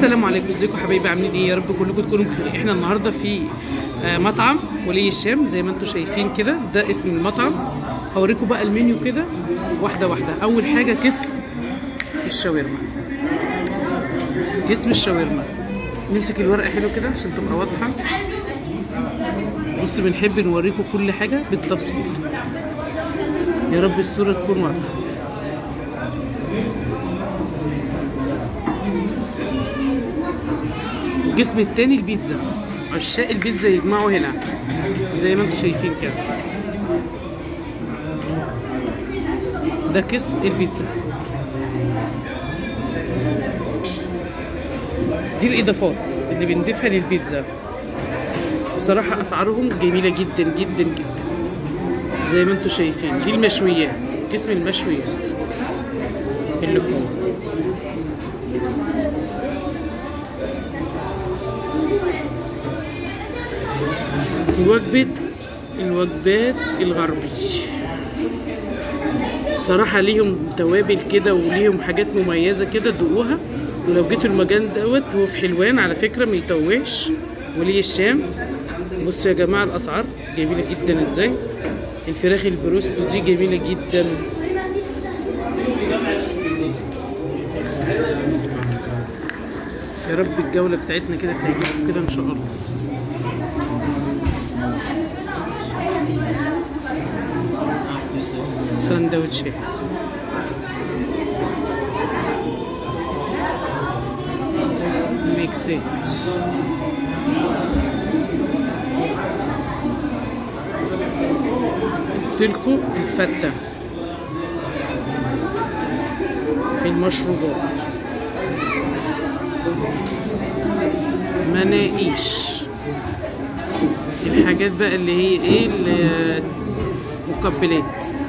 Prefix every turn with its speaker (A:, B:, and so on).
A: السلام عليكم ازيكم حبايبي عاملين ايه يا رب كلكم تكونوا بخير احنا النهارده في آه، مطعم ولي الشام زي ما انتم شايفين كده ده اسم المطعم هوريكم بقى المنيو كده واحده واحده اول حاجه قسم الشاورما قسم الشاورما نمسك الورقه حلو كده عشان تبقى واضحه بص بنحب نوريكم كل حاجه بالتفصيل يا رب الصوره تكون واضحه القسم التاني البيتزا عشاق البيتزا يجمعوا هنا زي ما انتم شايفين كده ده قسم البيتزا دي الاضافات اللي بنضيفها للبيتزا بصراحة اسعارهم جميلة جدا جدا جدا زي ما انتم شايفين دي المشويات قسم المشويات اللحوم الوجبة الوجبات الغربي صراحة ليهم توابل كده وليهم حاجات مميزة كده دوقوها ولو جيتوا المكان دوت هو في حلوان على فكرة ما يتوهش ولي الشام بصوا يا جماعة الأسعار جميلة جدا ازاي الفراخ البروستو دي جميلة جدا يا رب الجولة بتاعتنا كده تعجبكم كده إن شاء الله سندوتشات ميكسات قلتلكوا الفتة المشروبات مناقيش الحاجات بقى اللي هي ايه المقبلات